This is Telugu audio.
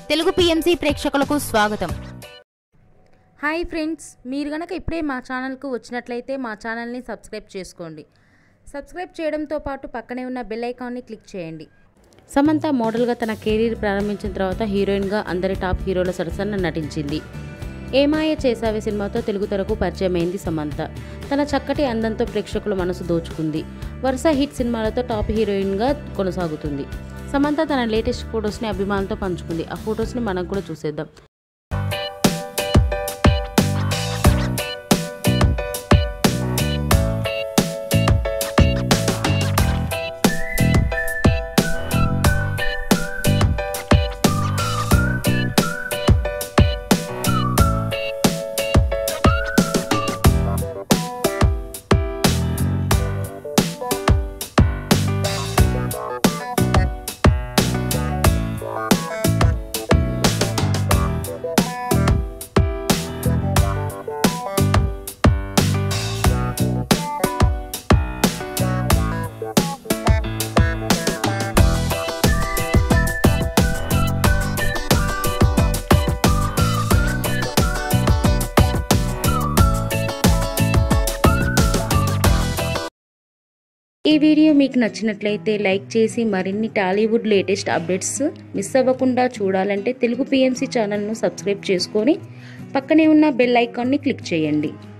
తెలుగు పిఎంసి ప్రేక్షకులకు స్వాగతం హాయ్ ఫ్రెండ్స్ మీరు గనక ఇప్పుడే మా ఛానల్కు వచ్చినట్లయితే మా ఛానల్ని సబ్స్క్రైబ్ చేసుకోండి సబ్స్క్రైబ్ చేయడంతో పాటు పక్కనే ఉన్న బెల్ ఐకాన్ని క్లిక్ చేయండి సమంత మోడల్గా తన కెరీర్ ప్రారంభించిన తర్వాత హీరోయిన్గా అందరి టాప్ హీరోల సరసన నటించింది ఏమాయ చేసావే సినిమాతో తెలుగు తెరకు పరిచయమైంది సమంత తన చక్కటి అందంతో ప్రేక్షకుల మనసు దోచుకుంది వరుస హిట్ సినిమాలతో టాప్ హీరోయిన్గా కొనసాగుతుంది సమంత తన లేటెస్ట్ ఫొటోస్ని అభిమానులతో పంచుకుంది ఆ ఫొటోస్ని మనం కూడా చూసేద్దాం ఈ వీడియో మీకు నచ్చినట్లయితే లైక్ చేసి మరిన్ని టాలీవుడ్ లేటెస్ట్ అప్డేట్స్ మిస్ అవ్వకుండా చూడాలంటే తెలుగు పిఎంసి ఛానల్ను సబ్స్క్రైబ్ చేసుకొని పక్కనే ఉన్న బెల్ ఐకాన్ని క్లిక్ చేయండి